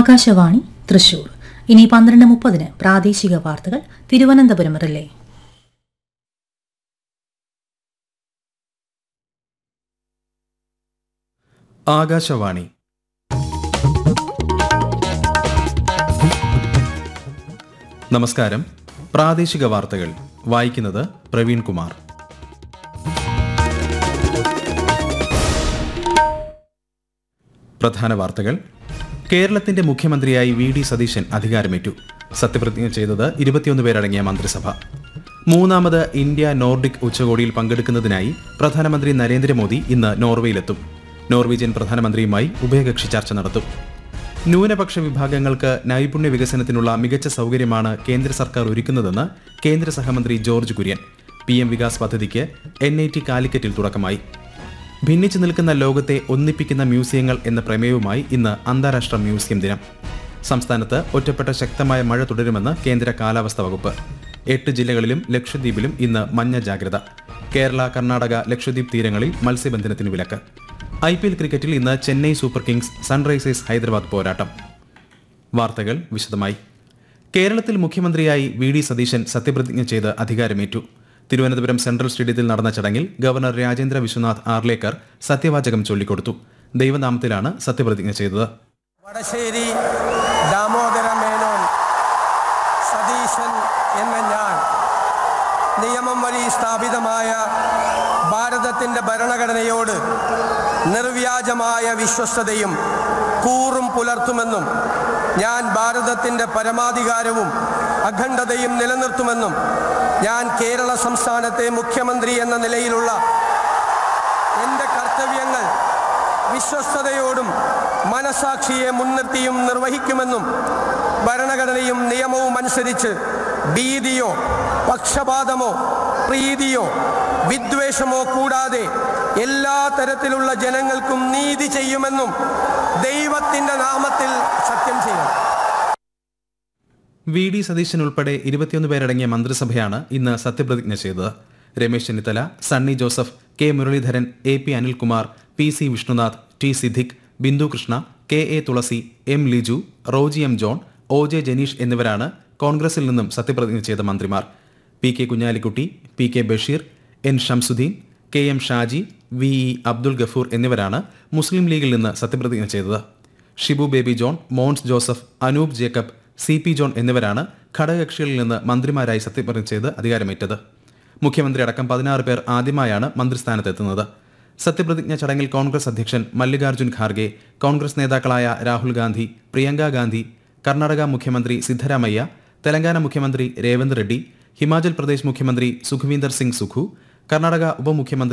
ആകാശവാണി തൃശൂർ ഇനി പന്ത്രണ്ട് മുപ്പതിന് പ്രാദേശിക വാർത്തകൾ തിരുവനന്തപുരം റിലേ ആകാശവാണി നമസ്കാരം പ്രാദേശിക വാർത്തകൾ വായിക്കുന്നത് പ്രവീൺ കുമാർ പ്രധാന വാർത്തകൾ കേരളത്തിന്റെ മുഖ്യമന്ത്രിയായി വി ഡി സതീശൻ അധികാരമേറ്റു സത്യപ്രതിജ്ഞ ചെയ്തത് ഇരുപത്തിയൊന്ന് പേരടങ്ങിയ മന്ത്രിസഭ മൂന്നാമത് ഇന്ത്യ നോർഡിക് ഉച്ചകോടിയിൽ പങ്കെടുക്കുന്നതിനായി പ്രധാനമന്ത്രി നരേന്ദ്രമോദി ഇന്ന് നോർവേയിലെത്തും നോർവീജിയൻ പ്രധാനമന്ത്രിയുമായി ഉഭയകക്ഷി ചർച്ച നടത്തും ന്യൂനപക്ഷ വിഭാഗങ്ങൾക്ക് നൈപുണ്യ വികസനത്തിനുള്ള മികച്ച സൗകര്യമാണ് കേന്ദ്ര സർക്കാർ ഒരുക്കുന്നതെന്ന് കേന്ദ്ര സഹമന്ത്രി ജോർജ് കുര്യൻ പി എം വികാസ് പദ്ധതിക്ക് എൻ ഐ ടി കാലിക്കറ്റിൽ തുടക്കമായി ഭിന്നിച്ചു നിൽക്കുന്ന ലോകത്തെ ഒന്നിപ്പിക്കുന്ന മ്യൂസിയങ്ങൾ എന്ന പ്രമേയവുമായി ഇന്ന് അന്താരാഷ്ട്ര മ്യൂസിയം ദിനം സംസ്ഥാനത്ത് ഒറ്റപ്പെട്ട ശക്തമായ മഴ തുടരുമെന്ന് കേന്ദ്ര കാലാവസ്ഥാ വകുപ്പ് എട്ട് ജില്ലകളിലും ലക്ഷദ്വീപിലും ഇന്ന് മഞ്ഞ ജാഗ്രത കേരള കർണാടക ലക്ഷദ്വീപ് തീരങ്ങളിൽ മത്സ്യബന്ധനത്തിന് വിലക്ക് ഐ പി എൽ ക്രിക്കറ്റിൽ ഇന്ന് Chennai super kings Sunrisers Hyderabad പോരാട്ടം വാർത്തകൾ വിശദമായി കേരളത്തിൽ മുഖ്യമന്ത്രിയായി വി ഡി സതീശൻ സത്യപ്രതിജ്ഞ ചെയ്ത് അധികാരമേറ്റു തിരുവനന്തപുരം സെൻട്രൽ സ്റ്റേഡിയത്തിൽ നടന്ന ചടങ്ങിൽ ഗവർണർ രാജേന്ദ്ര വിശ്വനാഥ് ആർലേക്കർ സത്യവാചകം ചൊല്ലിക്കൊടുത്തു ദൈവനാമത്തിലാണ് സത്യപ്രതിജ്ഞ ചെയ്തത് വടശ്ശേരി ദാമോദര മേനോൻ സതീശൻ എന്ന ഞാൻ നിയമം വഴി സ്ഥാപിതമായ ഭാരതത്തിൻ്റെ ഭരണഘടനയോട് നിർവ്യാജമായ വിശ്വസ്തതയും കൂറും പുലർത്തുമെന്നും ഞാൻ ഭാരതത്തിൻ്റെ പരമാധികാരവും അഖണ്ഡതയും നിലനിർത്തുമെന്നും ഞാൻ കേരള സംസ്ഥാനത്തെ മുഖ്യമന്ത്രി എന്ന നിലയിലുള്ള എൻ്റെ കർത്തവ്യങ്ങൾ വിശ്വസ്തയോടും മനസാക്ഷിയെ മുൻനിർത്തിയും നിർവഹിക്കുമെന്നും ഭരണഘടനയും നിയമവും അനുസരിച്ച് ഭീതിയോ പക്ഷപാതമോ പ്രീതിയോ വിദ്വേഷമോ കൂടാതെ എല്ലാ തരത്തിലുള്ള ജനങ്ങൾക്കും നീതി ചെയ്യുമെന്നും ദൈവത്തിൻ്റെ നാമത്തിൽ സത്യം ചെയ്യും വി ഡി സതീശൻ ഉൾപ്പെടെ ഇരുപത്തിയൊന്ന് പേരടങ്ങിയ മന്ത്രിസഭയാണ് ഇന്ന് സത്യപ്രതിജ്ഞ ചെയ്തത് Ramesh Chennithala Sunny Joseph K Muraleedharan A P Anilkumar P C Vishnunath T Siddique Bindu Krishna K A Thulasi M Liju Roji M John O J Janeesh എന്നിവരാണ് കോൺഗ്രസിൽ നിന്നും സത്യപ്രതിജ്ഞ ചെയ്ത മന്ത്രിമാർ P K Kunhalikutty P K Basheer N Shamsuddin K M Shaji V E Abdul Gafoor എന്നിവരാണ് മുസ്ലിം ലീഗിൽ നിന്ന് സത്യപ്രതിജ്ഞ ചെയ്തത് ഷിബു ബേബി ജോൺ മോൺസ് ജോസഫ് അനൂപ് ജേക്കബ് സി പി ജോൺ എന്നിവരാണ് ഘടകകക്ഷികളിൽ നിന്ന് മന്ത്രിമാരായി സത്യപ്രതിജ്ഞ ചെയ്ത് അധികാരമേറ്റത് മുഖ്യമന്ത്രി അടക്കം പതിനാറ് പേർ ആദ്യമായാണ് മന്ത്രിസ്ഥാനത്തെത്തുന്നത് സത്യപ്രതിജ്ഞ ചടങ്ങിൽ കോൺഗ്രസ് അധ്യക്ഷൻ മല്ലികാർജ്ജുൻ ഖാർഗെ കോൺഗ്രസ് നേതാക്കളായ രാഹുൽ ഗാന്ധി പ്രിയങ്ക ഗാന്ധി കർണാടക മുഖ്യമന്ത്രി സിദ്ധരാമയ്യ തെലങ്കാന മുഖ്യമന്ത്രി രേവന്ത് റെഡ്ഡി ഹിമാചൽ പ്രദേശ് മുഖ്യമന്ത്രി സുഖ്വീന്ദർ സിംഗ് സുഖു കർണാടക ഉപമുഖ്യമന്ത്രി